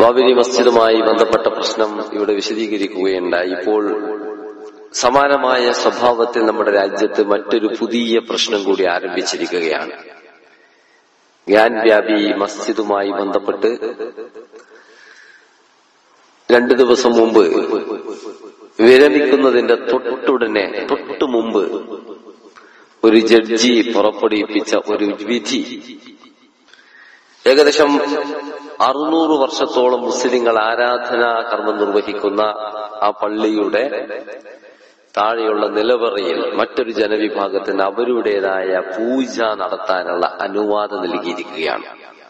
ബാബരി മസ്ജിദുമായി ബന്ധപ്പെട്ട പ്രശ്നം ഇവിടെ വിശദീകരിക്കുകയുണ്ടായി ഇപ്പോൾ സമാനമായ സ്വഭാവത്തിൽ നമ്മുടെ രാജ്യത്ത് മറ്റൊരു പുതിയ പ്രശ്നം കൂടി ആരംഭിച്ചിരിക്കുകയാണ് ഗ്യാൻ വ്യാപി മസ്ജിദുമായി ബന്ധപ്പെട്ട് രണ്ടു ദിവസം മുമ്പ് വിരമിക്കുന്നതിന്റെ തൊട്ടുടനെ തൊട്ടു മുമ്പ് ഒരു ജഡ്ജി പുറപ്പെടുവിപ്പിച്ച ഒരു വിധി ഏകദേശം അറുന്നൂറ് വർഷത്തോളം മുസ്ലിങ്ങൾ ആരാധനാ കർമ്മം നിർവഹിക്കുന്ന ആ പള്ളിയുടെ താഴെയുള്ള നിലവറയിൽ മറ്റൊരു ജനവിഭാഗത്തിന് അവരുടേതായ പൂജ നടത്താനുള്ള അനുവാദം നൽകിയിരിക്കുകയാണ്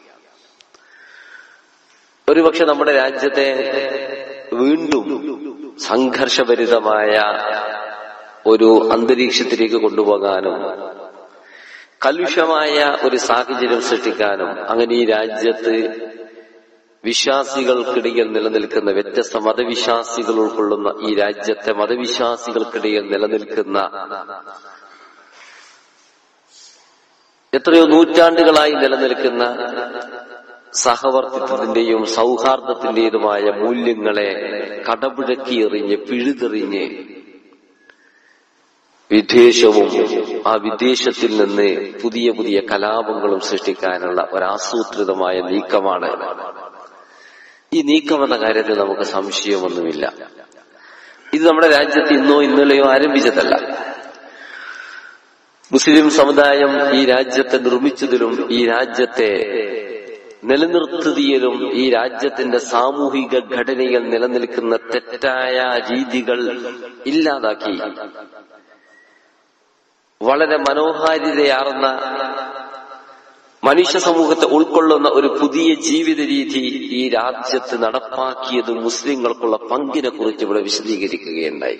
ഒരുപക്ഷെ നമ്മുടെ രാജ്യത്തെ വീണ്ടും സംഘർഷഭരിതമായ ഒരു അന്തരീക്ഷത്തിലേക്ക് കൊണ്ടുപോകാനും കലുഷമായ ഒരു സാഹചര്യം സൃഷ്ടിക്കാനും അങ്ങനെ ഈ രാജ്യത്ത് വിശ്വാസികൾക്കിടയിൽ നിലനിൽക്കുന്ന വ്യത്യസ്ത മതവിശ്വാസികൾ ഉൾക്കൊള്ളുന്ന ഈ രാജ്യത്തെ മതവിശ്വാസികൾക്കിടയിൽ നിലനിൽക്കുന്ന എത്രയോ നൂറ്റാണ്ടുകളായി നിലനിൽക്കുന്ന സഹവർത്തിത്വത്തിന്റെയും സൗഹാർദ്ദത്തിന്റേതുമായ മൂല്യങ്ങളെ കടപിഴക്കി എറിഞ്ഞ് പിഴുതെറിഞ്ഞ് വിദ്വേഷവും ആ വിദ്വേഷത്തിൽ നിന്ന് പുതിയ പുതിയ കലാപങ്ങളും സൃഷ്ടിക്കാനുള്ള ഒരാസൂത്രിതമായ നീക്കമാണ് ഈ നീക്കമെന്ന കാര്യത്തിൽ നമുക്ക് സംശയമൊന്നുമില്ല ഇത് നമ്മുടെ രാജ്യത്ത് ഇന്നോ ഇന്നലെയോ ആരംഭിച്ചതല്ല മുസ്ലിം സമുദായം ഈ രാജ്യത്തെ നിർമ്മിച്ചതിലും ഈ രാജ്യത്തെ നിലനിർത്തുതിയിലും ഈ രാജ്യത്തിന്റെ സാമൂഹിക ഘടനയിൽ നിലനിൽക്കുന്ന തെറ്റായ രീതികൾ ഇല്ലാതാക്കി വളരെ മനോഹാരിതയാർന്ന മനുഷ്യ സമൂഹത്തെ ഉൾക്കൊള്ളുന്ന ഒരു പുതിയ ജീവിത രീതി ഈ രാജ്യത്ത് നടപ്പാക്കിയത് മുസ്ലിങ്ങൾക്കുള്ള പങ്കിനെ കുറിച്ച് ഇവിടെ വിശദീകരിക്കുകയുണ്ടായി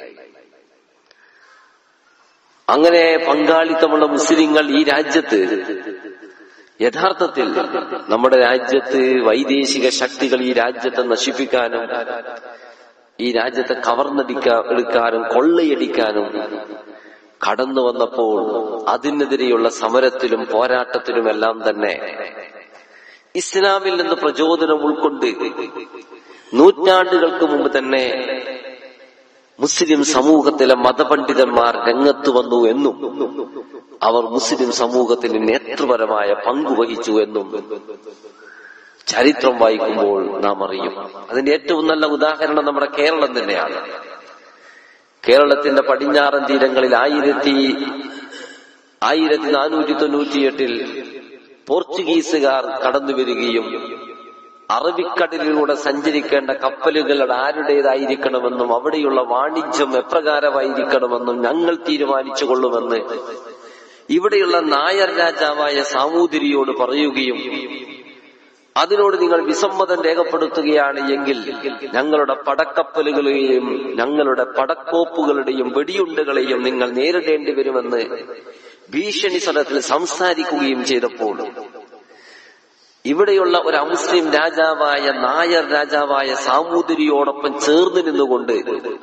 അങ്ങനെ പങ്കാളിത്തമുള്ള മുസ്ലിങ്ങൾ ഈ രാജ്യത്ത് യഥാർത്ഥത്തിൽ നമ്മുടെ രാജ്യത്ത് വൈദേശിക ശക്തികൾ ഈ രാജ്യത്തെ നശിപ്പിക്കാനും ഈ രാജ്യത്തെ കവർന്നടിക്കാ എടുക്കാനും കൊള്ളയടിക്കാനും കടന്നു വന്നപ്പോൾ അതിനെതിരെയുള്ള സമരത്തിലും പോരാട്ടത്തിലുമെല്ലാം തന്നെ ഇസ്ലാമിൽ നിന്ന് പ്രചോദനം ഉൾക്കൊണ്ട് നൂറ്റാണ്ടുകൾക്ക് മുമ്പ് തന്നെ മുസ്ലിം സമൂഹത്തിലെ മതപണ്ഡിതന്മാർ രംഗത്ത് വന്നു എന്നും അവർ മുസ്ലിം സമൂഹത്തിന് നേതൃപരമായ പങ്കുവഹിച്ചു എന്നും ചരിത്രം വായിക്കുമ്പോൾ നാം അറിയും അതിന്റെ ഏറ്റവും നല്ല ഉദാഹരണം നമ്മുടെ കേരളം തന്നെയാണ് കേരളത്തിന്റെ പടിഞ്ഞാറൻ തീരങ്ങളിൽ ആയിരത്തി ആയിരത്തി നാനൂറ്റി തൊണ്ണൂറ്റിയെട്ടിൽ പോർച്ചുഗീസുകാർ കടന്നു വരികയും അറബിക്കടലിലൂടെ സഞ്ചരിക്കേണ്ട കപ്പലുകളുടെ ആരുടേതായിരിക്കണമെന്നും അവിടെയുള്ള വാണിജ്യം എപ്രകാരമായിരിക്കണമെന്നും ഞങ്ങൾ തീരുമാനിച്ചു കൊള്ളുമെന്ന് ഇവിടെയുള്ള നായർ രാജാവായ സാമൂതിരിയോട് പറയുകയും അതിനോട് നിങ്ങൾ വിസമ്മതം രേഖപ്പെടുത്തുകയാണ് എങ്കിൽ ഞങ്ങളുടെ പടക്കപ്പലുകളെയും ഞങ്ങളുടെ പടക്കോപ്പുകളുടെയും വെടിയുണ്ടകളെയും നിങ്ങൾ നേരിടേണ്ടി വരുമെന്ന് ഭീഷണി സ്വരത്തിൽ സംസാരിക്കുകയും ചെയ്തപ്പോൾ ഇവിടെയുള്ള ഒരു അമുസ്ലിം രാജാവായ നായർ രാജാവായ സാമൂതിരിയോടൊപ്പം ചേർന്ന് നിന്നുകൊണ്ട്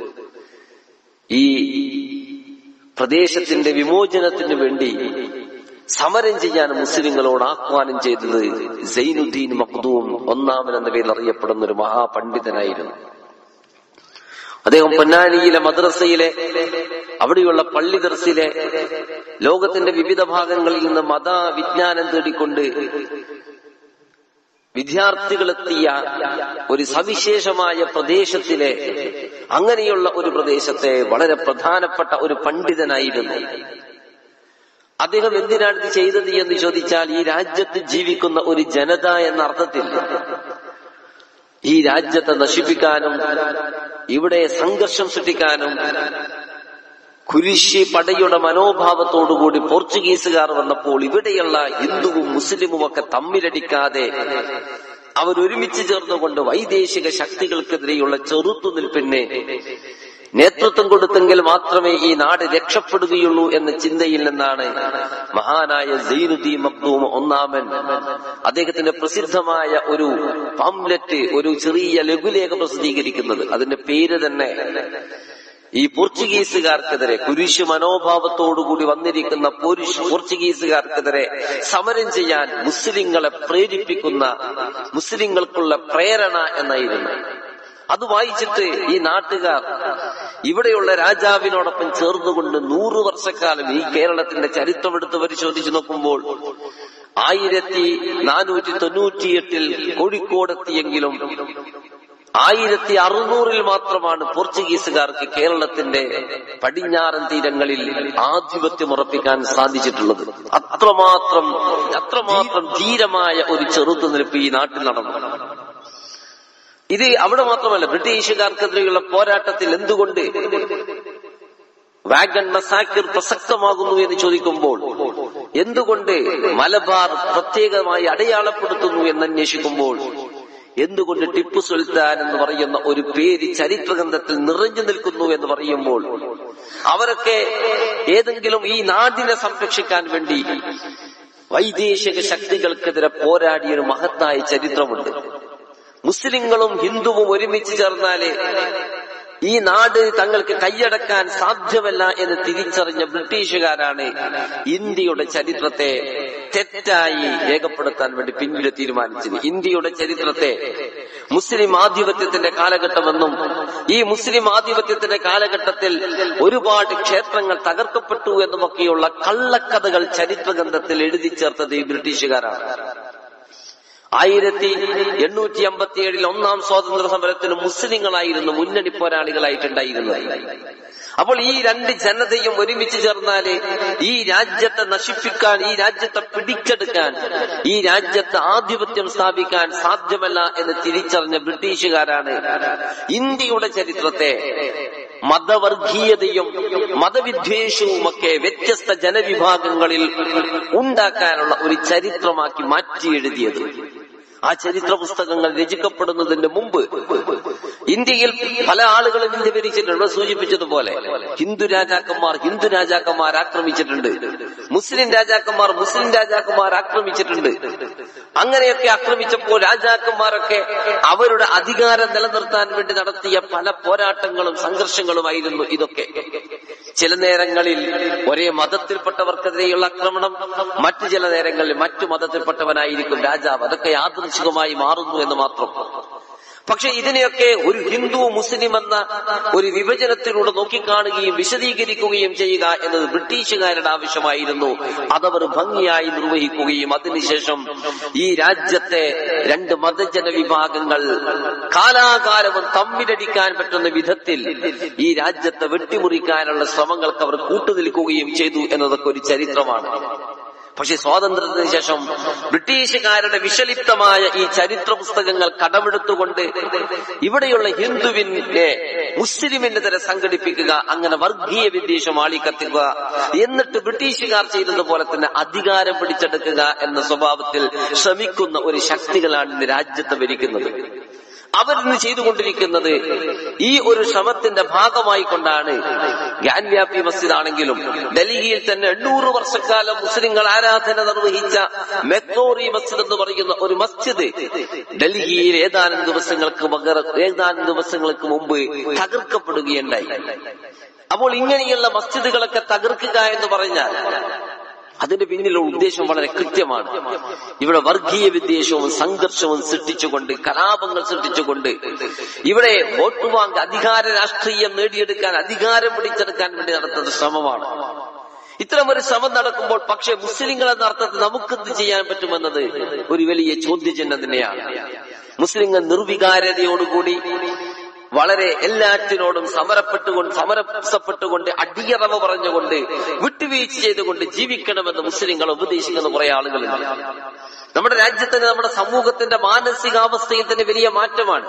ഈ പ്രദേശത്തിന്റെ വിമോചനത്തിന് വേണ്ടി സമരം ചെയ്യാൻ മുസ്ലിങ്ങളോട് ആഹ്വാനം ചെയ്തത് സൈനുദ്ദീൻ മഖ്ദൂം ഒന്നാമൻ എന്ന പേരിൽ അറിയപ്പെടുന്ന ഒരു മഹാപണ്ഡിതനായിരുന്നു അദ്ദേഹം പൊന്നാനിയിലെ മദ്രസയിലെ അവിടെയുള്ള പള്ളി ദർസിലെ ലോകത്തിന്റെ വിവിധ ഭാഗങ്ങളിൽ നിന്ന് മത വിജ്ഞാനം തേടിക്കൊണ്ട് വിദ്യാർത്ഥികളെത്തിയ ഒരു സവിശേഷമായ പ്രദേശത്തിലെ അങ്ങനെയുള്ള ഒരു പ്രദേശത്തെ വളരെ പ്രധാനപ്പെട്ട ഒരു പണ്ഡിതനായിരുന്നു അദ്ദേഹം എന്തിനാണ് ഇത് ചെയ്തത് എന്ന് ചോദിച്ചാൽ ഈ രാജ്യത്ത് ജീവിക്കുന്ന ഒരു ജനത എന്ന അർത്ഥത്തിൽ ഈ രാജ്യത്തെ നശിപ്പിക്കാനും ഇവിടെ സംഘർഷം സൃഷ്ടിക്കാനും കുരിശി പടയുടെ മനോഭാവത്തോടുകൂടി പോർച്ചുഗീസുകാർ വന്നപ്പോൾ ഇവിടെയുള്ള ഹിന്ദുവും മുസ്ലിമും ഒക്കെ തമ്മിലടിക്കാതെ അവരൊരുമിച്ച് ചേർന്നുകൊണ്ട് വൈദേശിക ശക്തികൾക്കെതിരെയുള്ള ചെറുത്തുനിൽപ്പിന് നേതൃത്വം കൊടുത്തെങ്കിൽ മാത്രമേ ഈ നാട് രക്ഷപ്പെടുകയുള്ളൂ എന്ന ചിന്തയിൽ നിന്നാണ് മഹാനായ സൈനുദ്ദീൻ മക്തൂം ഒന്നാമൻ അദ്ദേഹത്തിന്റെ പ്രസിദ്ധമായ ഒരു പാംലെറ്റ് ഒരു ചെറിയ ലഘുലേഖ പ്രസിദ്ധീകരിക്കുന്നത് അതിന്റെ പേര് തന്നെ ഈ പോർച്ചുഗീസുകാർക്കെതിരെ കുരിശ് മനോഭാവത്തോടുകൂടി വന്നിരിക്കുന്ന പോരിഷ് പോർച്ചുഗീസുകാർക്കെതിരെ സമരം ചെയ്യാൻ മുസ്ലിങ്ങളെ പ്രേരിപ്പിക്കുന്ന മുസ്ലിങ്ങൾക്കുള്ള പ്രേരണ എന്നായിരുന്നു അത് വായിച്ചിട്ട് ഈ നാട്ടുകാർ ഇവിടെയുള്ള രാജാവിനോടൊപ്പം ചേർന്നുകൊണ്ട് നൂറു വർഷക്കാലം ഈ കേരളത്തിന്റെ ചരിത്രം എടുത്ത് പരിശോധിച്ചു നോക്കുമ്പോൾ ആയിരത്തി നാനൂറ്റി തൊണ്ണൂറ്റിയെട്ടിൽ കോഴിക്കോടെത്തിയെങ്കിലും ആയിരത്തി അറുന്നൂറിൽ മാത്രമാണ് പോർച്ചുഗീസുകാർക്ക് കേരളത്തിന്റെ പടിഞ്ഞാറൻ തീരങ്ങളിൽ ആധിപത്യം ഉറപ്പിക്കാൻ സാധിച്ചിട്ടുള്ളത് അത്രമാത്രം അത്രമാത്രം ധീരമായ ഒരു ചെറുത്തുനിൽപ്പ് ഈ നാട്ടിൽ നടന്നു ഇത് അവിടെ മാത്രമല്ല ബ്രിട്ടീഷുകാർക്കെതിരെയുള്ള പോരാട്ടത്തിൽ എന്തുകൊണ്ട് വാഗൺ മസാക്കിർ പ്രസക്തമാകുന്നു എന്ന് ചോദിക്കുമ്പോൾ എന്തുകൊണ്ട് മലബാർ പ്രത്യേകമായി അടയാളപ്പെടുത്തുന്നു എന്ന് അന്വേഷിക്കുമ്പോൾ എന്തുകൊണ്ട് ടിപ്പു സുൽത്താൻ എന്ന് പറയുന്ന ഒരു പേര് ചരിത്രഗ്രന്ഥത്തിൽ നിറഞ്ഞു നിൽക്കുന്നു എന്ന് പറയുമ്പോൾ അവരൊക്കെ ഏതെങ്കിലും ഈ നാടിനെ സംരക്ഷിക്കാൻ വേണ്ടി വൈദേശിക ശക്തികൾക്കെതിരെ പോരാടിയ ഒരു മഹത്തായ ചരിത്രമുണ്ട് മുസ്ലിങ്ങളും ഹിന്ദുവും ഒരുമിച്ച് ചേർന്നാല് ഈ നാട് തങ്ങൾക്ക് കൈയടക്കാൻ സാധ്യമല്ല എന്ന് തിരിച്ചറിഞ്ഞ ബ്രിട്ടീഷുകാരാണ് ഇന്ത്യയുടെ ചരിത്രത്തെ തെറ്റായി രേഖപ്പെടുത്താൻ വേണ്ടി പിന്നീട് തീരുമാനിച്ചത് ഇന്ത്യയുടെ ചരിത്രത്തെ മുസ്ലിം ആധിപത്യത്തിന്റെ കാലഘട്ടമെന്നും ഈ മുസ്ലിം ആധിപത്യത്തിന്റെ കാലഘട്ടത്തിൽ ഒരുപാട് ക്ഷേത്രങ്ങൾ തകർക്കപ്പെട്ടു എന്നുമൊക്കെയുള്ള കള്ളക്കഥകൾ ചരിത്രഗ്രന്ഥത്തിൽ എഴുതി ചേർത്തത് ഈ ബ്രിട്ടീഷുകാരാണ് ആയിരത്തി എണ്ണൂറ്റി അമ്പത്തി ഏഴിൽ ഒന്നാം സ്വാതന്ത്ര്യ സമരത്തിന് മുസ്ലിങ്ങളായിരുന്നു മുന്നണി പോരാളികളായിട്ടുണ്ടായിരുന്നത് അപ്പോൾ ഈ രണ്ട് ജനതയും ഒരുമിച്ച് ചേർന്നാല് ഈ രാജ്യത്തെ നശിപ്പിക്കാൻ ഈ രാജ്യത്തെ പിടിച്ചെടുക്കാൻ ഈ രാജ്യത്ത് ആധിപത്യം സ്ഥാപിക്കാൻ സാധ്യമല്ല എന്ന് തിരിച്ചറിഞ്ഞ ബ്രിട്ടീഷുകാരാണ് ഇന്ത്യയുടെ ചരിത്രത്തെ മതവർഗീയതയും മതവിദ്വേഷവുമൊക്കെ വ്യത്യസ്ത ജനവിഭാഗങ്ങളിൽ ഉണ്ടാക്കാനുള്ള ഒരു ചരിത്രമാക്കി മാറ്റി എഴുതിയത് ആ ചരിത്ര പുസ്തകങ്ങൾ രചിക്കപ്പെടുന്നതിന് മുമ്പ് ഇന്ത്യയിൽ പല ആളുകളും ഇന്ത്യ ഭരിച്ചിട്ടുണ്ട് സൂചിപ്പിച്ചതുപോലെ ഹിന്ദു രാജാക്കന്മാർ ഹിന്ദു രാജാക്കന്മാർ ആക്രമിച്ചിട്ടുണ്ട് മുസ്ലിം രാജാക്കന്മാർ മുസ്ലിം രാജാക്കന്മാർ ആക്രമിച്ചിട്ടുണ്ട് അങ്ങനെയൊക്കെ ആക്രമിച്ചപ്പോൾ രാജാക്കന്മാരൊക്കെ അവരുടെ അധികാരം നിലനിർത്താൻ വേണ്ടി നടത്തിയ പല പോരാട്ടങ്ങളും സംഘർഷങ്ങളുമായിരുന്നു ഇതൊക്കെ ചില നേരങ്ങളിൽ ഒരേ മതത്തിൽപ്പെട്ടവർക്കെതിരെയുള്ള ആക്രമണം മറ്റു ചില നേരങ്ങളിൽ മറ്റു മതത്തിൽപ്പെട്ടവനായിരിക്കും രാജാവ് അതൊക്കെ യാദൃശികമായി മാറുന്നു എന്ന് മാത്രം പക്ഷെ ഇതിനെയൊക്കെ ഒരു ഹിന്ദു മുസ്ലിം എന്ന ഒരു വിഭജനത്തിലൂടെ നോക്കിക്കാണുകയും വിശദീകരിക്കുകയും ചെയ്യുക എന്നത് ബ്രിട്ടീഷുകാരുടെ ആവശ്യമായിരുന്നു അതവർ ഭംഗിയായി നിർവഹിക്കുകയും അതിനുശേഷം ഈ രാജ്യത്തെ രണ്ട് മതജന വിഭാഗങ്ങൾ കാലാകാലവും തമ്മിലടിക്കാൻ പറ്റുന്ന വിധത്തിൽ ഈ രാജ്യത്തെ വെട്ടിമുറിക്കാനുള്ള ശ്രമങ്ങൾക്ക് അവർ കൂട്ടുനിൽക്കുകയും ചെയ്തു എന്നതൊക്കെ ഒരു ചരിത്രമാണ് പക്ഷെ സ്വാതന്ത്ര്യത്തിന് ശേഷം ബ്രിട്ടീഷുകാരുടെ വിഷലിപ്തമായ ഈ ചരിത്ര പുസ്തകങ്ങൾ കടമെടുത്തുകൊണ്ട് ഇവിടെയുള്ള ഹിന്ദുവിനെ മുസ്ലിമിനെതിരെ സംഘടിപ്പിക്കുക അങ്ങനെ വർഗീയ വിദ്വേഷം ആളിക്കത്തിക്കുക എന്നിട്ട് ബ്രിട്ടീഷുകാർ ചെയ്തതുപോലെ തന്നെ അധികാരം പിടിച്ചെടുക്കുക എന്ന സ്വഭാവത്തിൽ ശ്രമിക്കുന്ന ഒരു ശക്തികളാണ് ഇന്ന് രാജ്യത്ത് ഭരിക്കുന്നത് അവരിന്ന് ചെയ്തുകൊണ്ടിരിക്കുന്നത് ഈ ഒരു ശ്രമത്തിന്റെ ഭാഗമായി കൊണ്ടാണ് ഗ്യാൻവ്യാപി മസ്ജിദ് ആണെങ്കിലും ഡൽഹിയിൽ തന്നെ എണ്ണൂറ് വർഷക്കാലം മുസ്ലിങ്ങൾ ആരാധന നിർവഹിച്ച മെത്തോറി മസ്ജിദ് എന്ന് പറയുന്ന ഒരു മസ്ജിദ് ഡൽഹിയിൽ ഏതാനും ദിവസങ്ങൾക്ക് പകരം ഏതാനും ദിവസങ്ങൾക്ക് മുമ്പ് തകർക്കപ്പെടുകയുണ്ടായി അപ്പോൾ ഇങ്ങനെയുള്ള മസ്ജിദുകളൊക്കെ തകർക്കുക എന്ന് പറഞ്ഞാൽ അതിന്റെ പിന്നിലുള്ള ഉദ്ദേശം വളരെ കൃത്യമാണ് ഇവിടെ വർഗീയ വിദ്വേഷവും സംഘർഷവും സൃഷ്ടിച്ചുകൊണ്ട് കലാപങ്ങൾ സൃഷ്ടിച്ചുകൊണ്ട് ഇവിടെ വോട്ട് വാങ്ങി അധികാര രാഷ്ട്രീയം നേടിയെടുക്കാൻ അധികാരം പിടിച്ചെടുക്കാൻ വേണ്ടി നടത്തുന്ന ശ്രമമാണ് ഇത്തരം ഒരു ശ്രമം നടക്കുമ്പോൾ പക്ഷെ മുസ്ലിങ്ങൾ എന്ന അർത്ഥത്തിൽ നമുക്കെന്ത് ചെയ്യാൻ പറ്റുമെന്നത് ഒരു വലിയ ചോദ്യചിഹ്നം തന്നെയാണ് മുസ്ലിങ്ങൾ നിർവികാരതയോടുകൂടി വളരെ എല്ലാറ്റിനോടും സമരപ്പെട്ടുകൊണ്ട് സമരസപ്പെട്ടുകൊണ്ട് അടിയറവ പറഞ്ഞുകൊണ്ട് വിട്ടുവീഴ്ച ചെയ്തുകൊണ്ട് ജീവിക്കണമെന്ന് മുസ്ലിങ്ങൾ ഉപദേശിക്കുന്ന കുറെ ആളുകളുണ്ട് നമ്മുടെ രാജ്യത്തിന് നമ്മുടെ സമൂഹത്തിന്റെ മാനസികാവസ്ഥയിൽ തന്നെ വലിയ മാറ്റമാണ്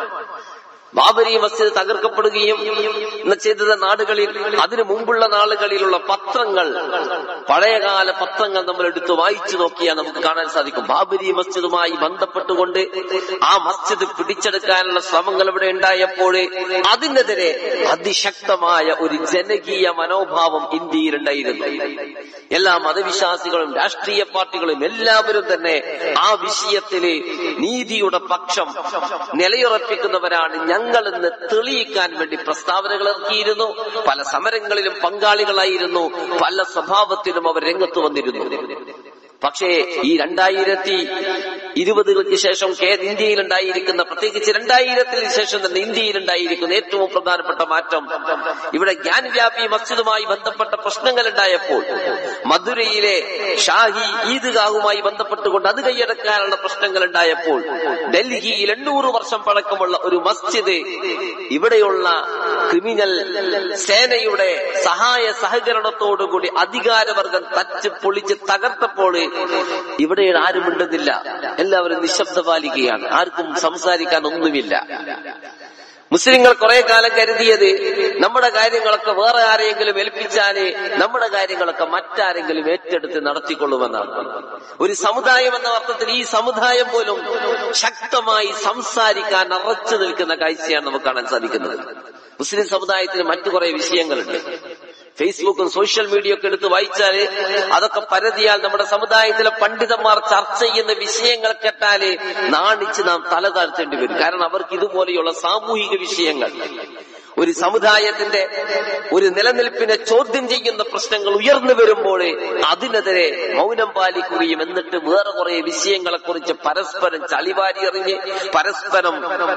ബാബരി മസ്ജിദ് തകർക്കപ്പെടുകയും ചെയ്തത് നാടുകളിൽ അതിനു മുമ്പുള്ള നാളുകളിലുള്ള പത്രങ്ങൾ പഴയകാല പത്രങ്ങൾ നമ്മൾ എടുത്ത് വായിച്ചു നോക്കിയാൽ നമുക്ക് കാണാൻ സാധിക്കും ബാബരി മസ്ജിദുമായി ബന്ധപ്പെട്ടുകൊണ്ട് ആ മസ്ജിദ് പിടിച്ചെടുക്കാനുള്ള ശ്രമങ്ങൾ ഇവിടെ ഉണ്ടായപ്പോൾ അതിനെതിരെ അതിശക്തമായ ഒരു ജനകീയ മനോഭാവം ഇന്ത്യയിലുണ്ടായിരുന്നു എല്ലാ മതവിശ്വാസികളും രാഷ്ട്രീയ പാർട്ടികളും എല്ലാവരും തന്നെ ആ വിഷയത്തില് നീതിയുടെ പക്ഷം നിലയുറപ്പിക്കുന്നവരാണ് ഞങ്ങളെന്ന് തെളിയിക്കാൻ വേണ്ടി പ്രസ്താവനകൾ ഇറക്കിയിരുന്നു പല സമരങ്ങളിലും പങ്കാളികളായിരുന്നു പല സ്വഭാവത്തിലും അവർ രംഗത്ത് വന്നിരുന്നു പക്ഷേ ഈ രണ്ടായിരത്തി ഇരുപതുകൾക്ക് ശേഷം കേ ഇന്ത്യയിൽ ഉണ്ടായിരിക്കുന്ന പ്രത്യേകിച്ച് രണ്ടായിരത്തിന് ശേഷം തന്നെ ഇന്ത്യയിൽ ഉണ്ടായിരിക്കുന്ന ഏറ്റവും പ്രധാനപ്പെട്ട മാറ്റം ഇവിടെ ജ്ഞാൻവ്യാപി മസ്ജിദുമായി ബന്ധപ്പെട്ട പ്രശ്നങ്ങൾ ഉണ്ടായപ്പോൾ മധുരയിലെ ഷാഹി ഈദ്ഗാഹുമായി ബന്ധപ്പെട്ടുകൊണ്ട് അത് കൈയടക്കാനുള്ള പ്രശ്നങ്ങൾ ഉണ്ടായപ്പോൾ ഡൽഹിയിൽ എണ്ണൂറ് വർഷം പഴക്കമുള്ള ഒരു മസ്ജിദ് ഇവിടെയുള്ള ക്രിമിനൽ സേനയുടെ സഹായ സഹകരണത്തോടുകൂടി അധികാരവർഗം തച്ച് പൊളിച്ച് തകർത്തപ്പോൾ ഇവിടെ ആരും മിണ്ടുന്നില്ല എല്ലാവരും നിശബ്ദ പാലിക്കുകയാണ് ആർക്കും സംസാരിക്കാൻ ഒന്നുമില്ല മുസ്ലിങ്ങൾ കുറെ കാലം കരുതിയത് നമ്മുടെ കാര്യങ്ങളൊക്കെ വേറെ ആരെങ്കിലും ഏൽപ്പിച്ചാല് നമ്മുടെ കാര്യങ്ങളൊക്കെ മറ്റാരെങ്കിലും ഏറ്റെടുത്ത് നടത്തിക്കൊള്ളുമെന്നാണ് ഒരു സമുദായം എന്ന അർത്ഥത്തിൽ ഈ സമുദായം പോലും ശക്തമായി സംസാരിക്കാൻ അറച്ചു നിൽക്കുന്ന കാഴ്ചയാണ് നമുക്ക് കാണാൻ സാധിക്കുന്നത് മുസ്ലിം സമുദായത്തിന് മറ്റു കുറെ വിഷയങ്ങളുണ്ട് ഫേസ്ബുക്കും സോഷ്യൽ മീഡിയ ഒക്കെ എടുത്ത് വായിച്ചാല് അതൊക്കെ പരതിയാൽ നമ്മുടെ സമുദായത്തിലെ പണ്ഡിതന്മാർ ചർച്ച ചെയ്യുന്ന വിഷയങ്ങൾ കേട്ടാല് നാണിച്ച് നാം തല താഴ്ത്തേണ്ടി വരും കാരണം അവർക്ക് ഇതുപോലെയുള്ള സാമൂഹിക വിഷയങ്ങൾ ഒരു സമുദായത്തിന്റെ ഒരു നിലനിൽപ്പിനെ ചോദ്യം ചെയ്യുന്ന പ്രശ്നങ്ങൾ ഉയർന്നു വരുമ്പോൾ അതിനെതിരെ മൗനം പാലിക്കുകയും എന്നിട്ട് വേറെ കുറെ വിഷയങ്ങളെ കുറിച്ച് പരസ്പരം ചളിവാരി എറിഞ്ഞ് പരസ്പരം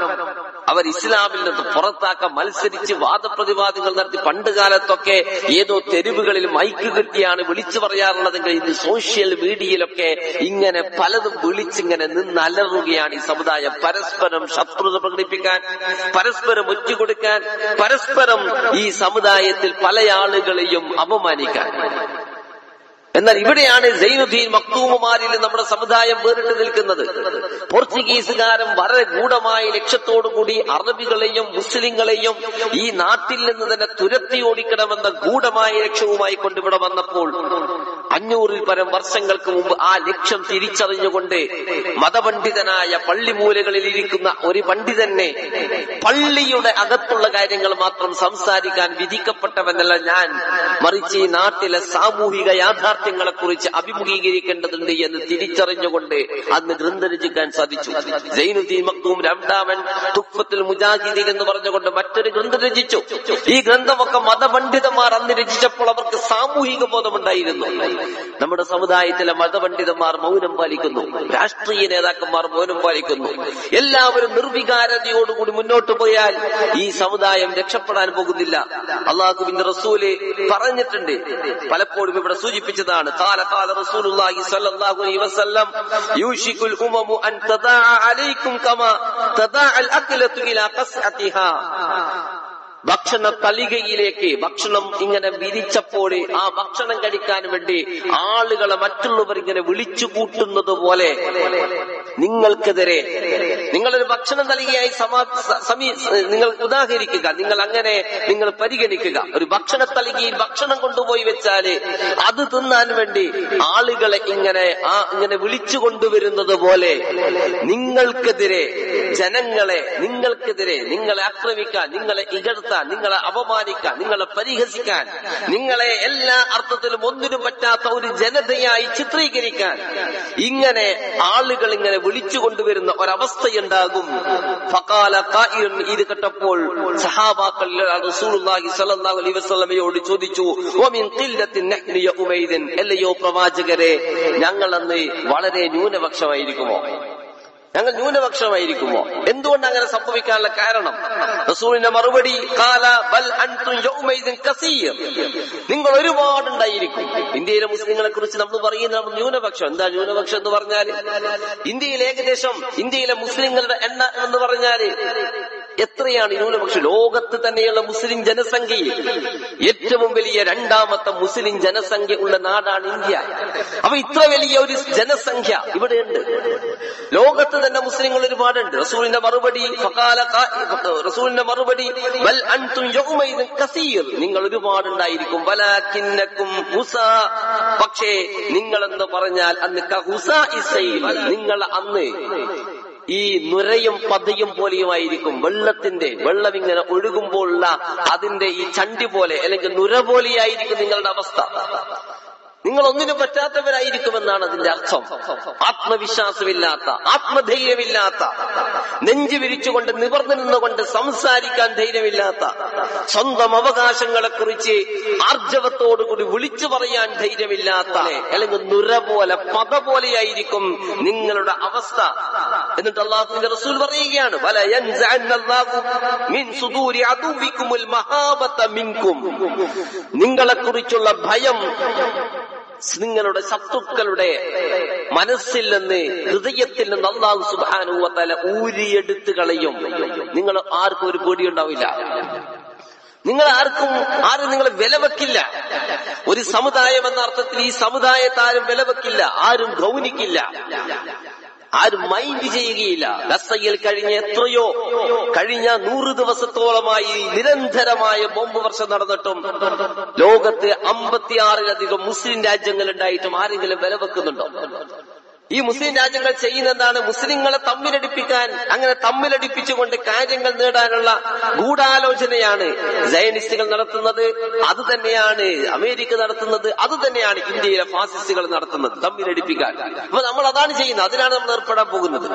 അവർ ഇസ്ലാമിൽ നിന്ന് പുറത്താക്കാൻ മത്സരിച്ച് വാദപ്രതിവാദങ്ങൾ നടത്തി പണ്ട് കാലത്തൊക്കെ ഏതോ തെരുവുകളിൽ മൈക്ക് കിട്ടിയാണ് വിളിച്ചു പറയാറുള്ളതെങ്കിൽ ഇന്ന് സോഷ്യൽ മീഡിയയിലൊക്കെ ഇങ്ങനെ പലതും വിളിച്ചിങ്ങനെ നിന്നലറുകയാണ് ഈ സമുദായം പരസ്പരം ശത്രുത പ്രകടിപ്പിക്കാൻ പരസ്പരം ഒറ്റുകൊടുക്കാൻ പരസ്പരം ഈ സമുദായത്തിൽ പല ആളുകളെയും അപമാനിക്കാൻ എന്നാൽ ഇവിടെയാണ് സൈനുദ്ദീൻ മക്തൂമുമാരിൽ നമ്മുടെ സമുദായം വേറിട്ട് നിൽക്കുന്നത് പോർച്ചുഗീസുകാരൻ വളരെ ഗൂഢമായ ലക്ഷ്യത്തോടുകൂടി അറബികളെയും മുസ്ലിങ്ങളെയും ഈ നാട്ടിൽ നിന്ന് തന്നെ തുരത്തി ഓടിക്കണമെന്ന ഗൂഢമായ ലക്ഷ്യവുമായി കൊണ്ടിവിടെ വന്നപ്പോൾ അഞ്ഞൂറിൽ പരം വർഷങ്ങൾക്ക് മുമ്പ് ആ ലക്ഷ്യം തിരിച്ചറിഞ്ഞുകൊണ്ട് മതപണ്ഡിതനായ പള്ളിമൂലകളിൽ ഇരിക്കുന്ന ഒരു പണ്ഡിതനെ പള്ളിയുടെ അകത്തുള്ള കാര്യങ്ങൾ മാത്രം സംസാരിക്കാൻ വിധിക്കപ്പെട്ടവനല്ല ഞാൻ മറിച്ച് ഈ നാട്ടിലെ സാമൂഹിക യാഥാർത്ഥ്യങ്ങളെ കുറിച്ച് അഭിമുഖീകരിക്കേണ്ടതുണ്ട് എന്ന് തിരിച്ചറിഞ്ഞുകൊണ്ട് അന്ന് ഗ്രന്ഥരചിക്കാൻ സാധിച്ചു ജൈനുദ്ദീൻ മക്തൂം രണ്ടാമൻ തുഫത്തുൽ മുജാഹിദീൻ എന്ന് പറഞ്ഞുകൊണ്ട് മറ്റൊരു ഗ്രന്ഥം രചിച്ചു ഈ ഗ്രന്ഥമൊക്കെ മതപണ്ഡിതന്മാർ അന്ന് രചിച്ചപ്പോൾ അവർക്ക് സാമൂഹിക ബോധമുണ്ടായിരുന്നു നമ്മുടെ സമുദായത്തിലെ മതപണ്ഡിതന്മാർ മൗനം പാലിക്കുന്നു രാഷ്ട്രീയ നേതാക്കന്മാർ മൗനം പാലിക്കുന്നു എല്ലാവരും നിർവികാരതയോടുകൂടി മുന്നോട്ട് പോയാൽ ഈ സമുദായം രക്ഷപ്പെടാൻ പോകുന്നില്ല അള്ളാഹുവിന്റെ റസൂല് പറഞ്ഞിട്ടുണ്ട് പലപ്പോഴും ഇവിടെ സൂചിപ്പിച്ചതാണ് കാല കാല റസൂലുള്ളാഹി സ്വല്ലല്ലാഹു അലൈഹി വസല്ലം യൂഷിക്കുൽ ഉമമു അൻ തദാഅ അലൈക്കും കമാ തദാഅൽ അക്ലത്തു ഇലാ ഖസ്അതിഹാ ഭക്ഷണ തളികയിലേക്ക് ഭക്ഷണം ഇങ്ങനെ വിരിച്ചപ്പോൾ ആ ഭക്ഷണം കഴിക്കാൻ വേണ്ടി ആളുകളെ മറ്റുള്ളവർ ഇങ്ങനെ വിളിച്ചു കൂട്ടുന്നത് പോലെ നിങ്ങൾക്കെതിരെ നിങ്ങളൊരു ഭക്ഷണ തളികയായി സമാ സ- സമീ നിങ്ങൾ ഉദാഹരിക്കുക നിങ്ങൾ അങ്ങനെ നിങ്ങൾ പരിഗണിക്കുക ഒരു ഭക്ഷണ തളികയിൽ ഭക്ഷണം കൊണ്ടുപോയി വെച്ചാല് അത് തിന്നാൻ വേണ്ടി ആളുകളെ ഇങ്ങനെ ആ ഇങ്ങനെ വിളിച്ചു കൊണ്ടുവരുന്നത് പോലെ നിങ്ങൾക്കെതിരെ ജനങ്ങളെ നിങ്ങൾക്കെതിരെ നിങ്ങളെ ആക്രമിക്കാൻ നിങ്ങളെ ഇകഴ്ത്താൻ നിങ്ങളെ അപമാനിക്കാൻ നിങ്ങളെ പരിഹസിക്കാൻ നിങ്ങളെ എല്ലാ അർത്ഥത്തിലും ഒന്നിനും പറ്റാത്ത ഒരു ജനതയായി ചിത്രീകരിക്കാൻ ഇങ്ങനെ ആളുകൾ ഇങ്ങനെ വിളിച്ചു കൊണ്ടുവരുന്ന ഒരവസ്ഥയുണ്ടാകും ഫഖാല ഖായിൻ ഇത് കേട്ടപ്പോൾ സഹാബാക്കൾ റസൂലുള്ളാഹി സ്വല്ലല്ലാഹു അലൈഹി വസല്ലമയോട് ചോദിച്ചു വമിൻ ഖില്ലത്തിൻ നഹ്നു യൗമൈദിൻ അല്ലയോ പ്രവാചകരെ ഞങ്ങൾ അന്ന് വളരെ ന്യൂനപക്ഷമായിരിക്കുമോ ഞങ്ങൾ ന്യൂനപക്ഷമായിരിക്കുമോ എന്തുകൊണ്ട് അങ്ങനെ സംഭവിക്കാനുള്ള കാരണം റസൂലിന്റെ മറുപടി കാല ബൽ അൻതും യൗമൈദിൻ കസീർ നിങ്ങൾ ഒരുപാടുണ്ടായിരിക്കും ഇന്ത്യയിലെ മുസ്ലിങ്ങളെ കുറിച്ച് നമ്മൾ പറയുന്ന നമ്മൾ ന്യൂനപക്ഷം എന്താ ന്യൂനപക്ഷം എന്ന് പറഞ്ഞാൽ ഇന്ത്യയിൽ ഏകദേശം ഇന്ത്യയിലെ മുസ്ലിങ്ങളുടെ എണ്ണ എന്ന് പറഞ്ഞാല് എത്രയാണ് ഈ ന്യൂനപക്ഷം ലോകത്ത് തന്നെയുള്ള മുസ്ലിം ജനസംഖ്യയിൽ ഏറ്റവും വലിയ രണ്ടാമത്തെ മുസ്ലിം ജനസംഖ്യ ഉള്ള നാടാണ് ഇന്ത്യ അപ്പൊ ഇത്ര വലിയ ഒരു ജനസംഖ്യ ഇവിടെയുണ്ട് ലോകത്ത് തന്നെ മുസ്ലിങ്ങൾ ഒരുപാടുണ്ട് റസൂലിന്റെ മറുപടി ഫഖാല ഖാ- റസൂലിന്റെ മറുപടി ബൽ അൻതും യൗമൈദിൻ കസീർ നിങ്ങൾ ഒരുപാടുണ്ടായിരിക്കും വലാകിന്നക്കും ഹുസാ പക്ഷേ നിങ്ങൾ എന്ന് പറഞ്ഞാൽ അന്ന് കഹുസാ ഇസൈൽ നിങ്ങൾ അന്ന് ഈ നുരയും പതയും പോലെയുമായിരിക്കും വെള്ളത്തിന്റെ വെള്ളം ഇങ്ങനെ ഒഴുകുമ്പോഴുള്ള അതിന്റെ ഈ ചണ്ടി പോലെ അല്ലെങ്കിൽ നുര പോലെയായിരിക്കും നിങ്ങളുടെ അവസ്ഥ നിങ്ങൾ ഒന്നിനും പറ്റാത്തവരായിരിക്കുമെന്നാണ് അതിന്റെ അർത്ഥം ആത്മവിശ്വാസമില്ലാത്ത ആത്മധൈര്യമില്ലാത്ത നെഞ്ചു വിരിച്ചുകൊണ്ട് നിവർന്നു നിന്നുകൊണ്ട് സംസാരിക്കാൻ ധൈര്യമില്ലാത്ത സ്വന്തം അവകാശങ്ങളെ കുറിച്ച് ആർജവത്തോടുകൂടി വിളിച്ചു പറയാൻ ധൈര്യമില്ലാത്ത അല്ലെങ്കിൽ നുര പോലെ പത പോലെയായിരിക്കും നിങ്ങളുടെ അവസ്ഥ എന്നിട്ട് അള്ളാഹുവിന്റെ റസൂൽ പറയുകയാണ് വല യൻസഅന്നല്ലാഹു മിൻ സുദൂരി അദുവിക്കുമുൽ മഹാബത മിൻകും നിങ്ങളെ കുറിച്ചുള്ള ഭയം നിങ്ങളുടെ ശത്രുക്കളുടെ മനസ്സിൽ നിന്ന് ഹൃദയത്തിൽ നിന്ന് അള്ളാഹു സുബാനുവത്തല ഊരിയെടുത്ത് കളയും നിങ്ങൾ ആർക്കും ഒരു പേടിയുണ്ടാവില്ല നിങ്ങൾ ആർക്കും ആരും നിങ്ങളെ വില വെക്കില്ല ഒരു സമുദായം എന്ന അർത്ഥത്തിൽ ഈ സമുദായത്തെ ആരും വില വെക്കില്ല ആരും ഗൗനിക്കില്ല ആരും മൈൻഡ് ചെയ്യുകയില്ല ഗസയിൽ കഴിഞ്ഞ എത്രയോ കഴിഞ്ഞ നൂറ് ദിവസത്തോളമായി നിരന്തരമായ ബോംബ് വർഷം നടന്നിട്ടും ലോകത്ത് അമ്പത്തിയാറിലധികം മുസ്ലിം രാജ്യങ്ങൾ ഉണ്ടായിട്ടും ആരെങ്കിലും വില വെക്കുന്നുണ്ടോ ഈ മുസ്ലിം രാജ്യങ്ങൾ ചെയ്യുന്നതാണ് മുസ്ലിങ്ങളെ തമ്മിലടിപ്പിക്കാൻ അങ്ങനെ തമ്മിലടിപ്പിച്ചുകൊണ്ട് കാര്യങ്ങൾ നേടാനുള്ള ഗൂഢാലോചനയാണ് സയനിസ്റ്റുകൾ നടത്തുന്നത് അത് തന്നെയാണ് അമേരിക്ക നടത്തുന്നത് അത് തന്നെയാണ് ഇന്ത്യയിലെ ഫാസിസ്റ്റുകൾ നടത്തുന്നത് തമ്മിലടിപ്പിക്കാൻ അപ്പൊ നമ്മൾ അതാണ് ചെയ്യുന്നത് അതിനാണ് നമ്മൾ ഏർപ്പെടാൻ പോകുന്നത്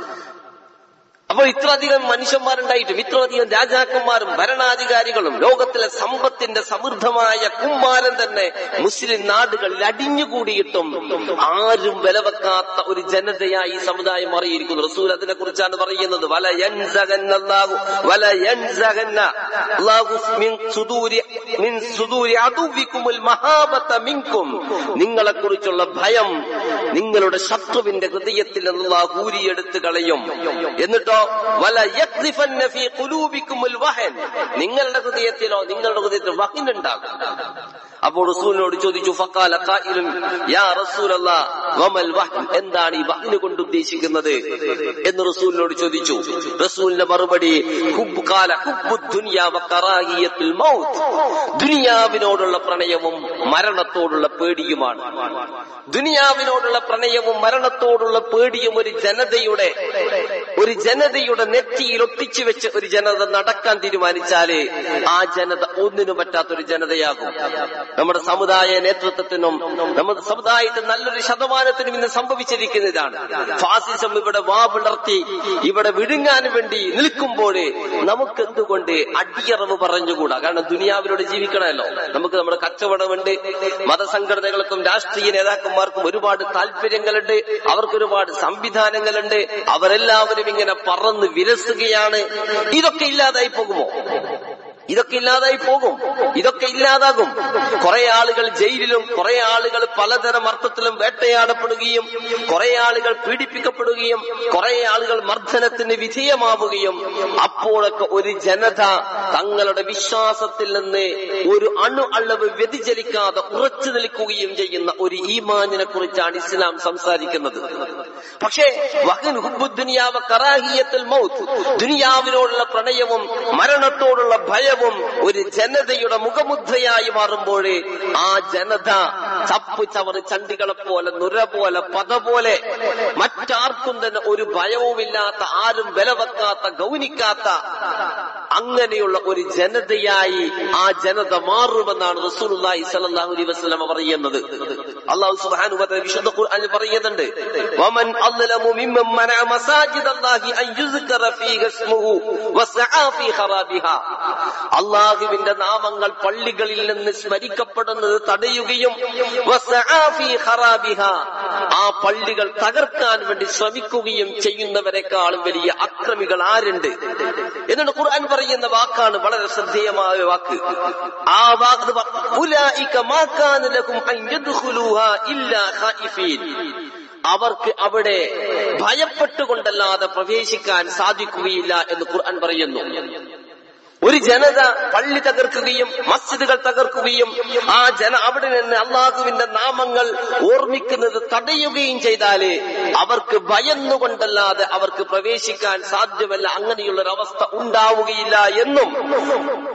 അപ്പോൾ ഇത്രയധികം മനുഷ്യന്മാരുണ്ടായിട്ടും ഇത്രയധികം രാജാക്കന്മാരും ഭരണാധികാരികളും ലോകത്തിലെ സമ്പത്തിന്റെ സമൃദ്ധമായ കുമ്മാരം തന്നെ മുസ്ലിം നാടുകളിൽ അടിഞ്ഞുകൂടിയിട്ടും ആരും വിലവെക്കാത്ത ഒരു ജനതയായി ഈ സമുദായം മാറിയിരിക്കുന്നു റസൂൽ അതിനെ കുറിച്ചാണ് പറയുന്നത് വല യൻസഗന്ന അല്ലാഹു വല യൻസഗന്ന അല്ലാഹു മിൻ സുദൂരി മിൻ സുദൂരി അദുവിക്കുമുൽ മഹാബത മിൻകും നിങ്ങളെ കുറിച്ചുള്ള ഭയം നിങ്ങളുടെ ശത്രുവിന്റെ ഹൃദയത്തിൽ അല്ലാഹു ഊരിയെടുത്ത് കളയും എന്നിട്ടോ വല യഖ്ദിഫന്ന ഫീ ഖുലൂബിക്കുമുൽ വഹൻ നിങ്ങളുടെ ഹൃദയത്തിലോ നിങ്ങളുടെ ഹൃദയത്തിൽ വഹിൻ ഉണ്ടാകും അപ്പോൾ റസൂലിനോട് ചോദിച്ചു ഫഖാല ഖായിലുൻ യാ റസൂലല്ലാ വമൽ വഹൻ എന്താണ് ഈ വഹ്ന് കൊണ്ട് ഉദ്ദേശിക്കുന്നത് എന്ന് റസൂലിനോട് ചോദിച്ചു റസൂലിന്റെ മറുപടി ഹുബ് ഖാല ഹുബ്ബു ദുനിയാ വ കറാഹിയത്തുൽ മൗത്ത് ദുനിയാവിനോടുള്ള പ്രണയവും മരണത്തോടുള്ള പേടിയുമാണ് ദുനിയാവിനോടുള്ള പ്രണയവും മരണത്തോടുള്ള പേടിയും ഒരു ജനതയുടെ ഒരു ജനതയുടെ നെറ്റിയിൽ ഒട്ടിച്ചു വെച്ച് ഒരു ജനത നടക്കാൻ തീരുമാനിച്ചാല് ആ ജനത ഒന്നിനും പറ്റാത്ത ഒരു ജനതയാകും നമ്മുടെ സമുദായ നേതൃത്വത്തിനും നമ്മുടെ സമുദായത്തിൽ നല്ലൊരു ശതമാനത്തിനും ഇന്ന് സംഭവിച്ചിരിക്കുന്നതാണ് ഫാസിസം ഇവിടെ വാ പിളർത്തി ഇവിടെ വിഴുങ്ങാൻ വേണ്ടി നിൽക്കുമ്പോൾ നമുക്ക് എന്തുകൊണ്ട് അടിയറവ് പറഞ്ഞുകൂടാ കാരണം ദുനിയാവിലൂടെ ജീവിക്കണമല്ലോ നമുക്ക് നമ്മുടെ കച്ചവടമുണ്ട് മതസംഘടനകൾക്കും രാഷ്ട്രീയ നേതാക്കന്മാർക്കും ഒരുപാട് താല്പര്യങ്ങളുണ്ട് അവർക്ക് ഒരുപാട് സംവിധാനങ്ങളുണ്ട് അവരെല്ലാവരും ഇങ്ങനെ പറന്ന് വിരസുകയാണ് ഇതൊക്കെ ഇല്ലാതായി പോകുമോ ഇതൊക്കെ ഇല്ലാതായി പോകും ഇതൊക്കെ ഇല്ലാതാകും കുറെ ആളുകൾ ജയിലിലും കുറെ ആളുകൾ പലതരം അർത്ഥത്തിലും വേട്ടയാടപ്പെടുകയും കുറെ ആളുകൾ പീഡിപ്പിക്കപ്പെടുകയും കുറെ ആളുകൾ മർദ്ദനത്തിന് വിധേയമാവുകയും അപ്പോഴൊക്കെ ഒരു ജനത തങ്ങളുടെ വിശ്വാസത്തിൽ നിന്ന് ഒരു അണു അളവ് വ്യതിചലിക്കാതെ ഉറച്ചു നിൽക്കുകയും ചെയ്യുന്ന ഒരു ഈമാനിനെ കുറിച്ചാണ് ഇസ്ലാം സംസാരിക്കുന്നത് പക്ഷേ വഹൻ ഹുബ്ബു ദുനിയാവ കറാഹിയത്തിൽ മൗത്ത് ദുനിയാവിനോടുള്ള പ്രണയവും മരണത്തോടുള്ള ഭയവും ഒരു ജനതയുടെ മുഖമുദ്രയായി മാറുമ്പോഴേ ആ ജനത ചപ്പ് ചവറ് ചണ്ടികളെ പോലെ നുര പോലെ പത പോലെ മറ്റാർക്കും തന്നെ ഒരു ഭയവുമില്ലാത്ത ആരും വില വെക്കാത്ത ഗൗനിക്കാത്ത അങ്ങനെയുള്ള ഒരു ജനതയായി ആ ജനത മാറുമെന്നാണ് റസൂലുള്ളാഹി സ്വല്ലല്ലാഹു അലൈഹി വസല്ലം പറയുന്നത് അല്ലാഹു സുബ്ഹാനഹു വ തആല വിശുദ്ധ ഖുർആനിൽ പറയുന്നുണ്ട് വമൻ അദ്ലമു മിമ്മൻ മനഅ മസാജിദല്ലാഹി അൻ യുസ്കറ ഫീഹി ഇസ്മുഹു വസആ ഫീ ഖറാബിഹാ അള്ളാഹുവിന്റെ നാമങ്ങൾ പള്ളികളിൽ നിന്ന് സ്മരിക്കപ്പെടുന്നത് തടയുകയും വസആ ഫീ ഖറാബിഹാ ആ പള്ളികൾ തകർക്കാൻ വേണ്ടി ശ്രമിക്കുകയും ചെയ്യുന്നവരെക്കാളും വലിയ അക്രമികൾ ആരുണ്ട് എന്നിട്ട് ഖുർആൻ പറയുന്ന വാക്കാണ് വളരെ ശ്രദ്ധേയമായ വാക്ക് ആ വാക്ക് ഉലായിക മാ കാന ലഹും അൻ യദ്ഖുലൂഹാ ഇല്ലാ ഖായിഫീൻ അവർക്ക് അവിടെ ഭയപ്പെട്ടുകൊണ്ടല്ലാതെ പ്രവേശിക്കാൻ സാധിക്കുകയില്ല എന്ന് ഖുർആൻ പറയുന്നു ഒരു ജനത പള്ളി തകർക്കുകയും മസ്ജിദുകൾ തകർക്കുകയും ആ ജന അവിടെ നിന്ന് അള്ളാഹുവിന്റെ നാമങ്ങൾ ഓർമ്മിക്കുന്നത് തടയുകയും ചെയ്താല് അവർക്ക് ഭയന്നുകൊണ്ടല്ലാതെ അവർക്ക് പ്രവേശിക്കാൻ സാധ്യമല്ല അങ്ങനെയുള്ള ഒരു അവസ്ഥ ഉണ്ടാവുകയില്ല എന്നും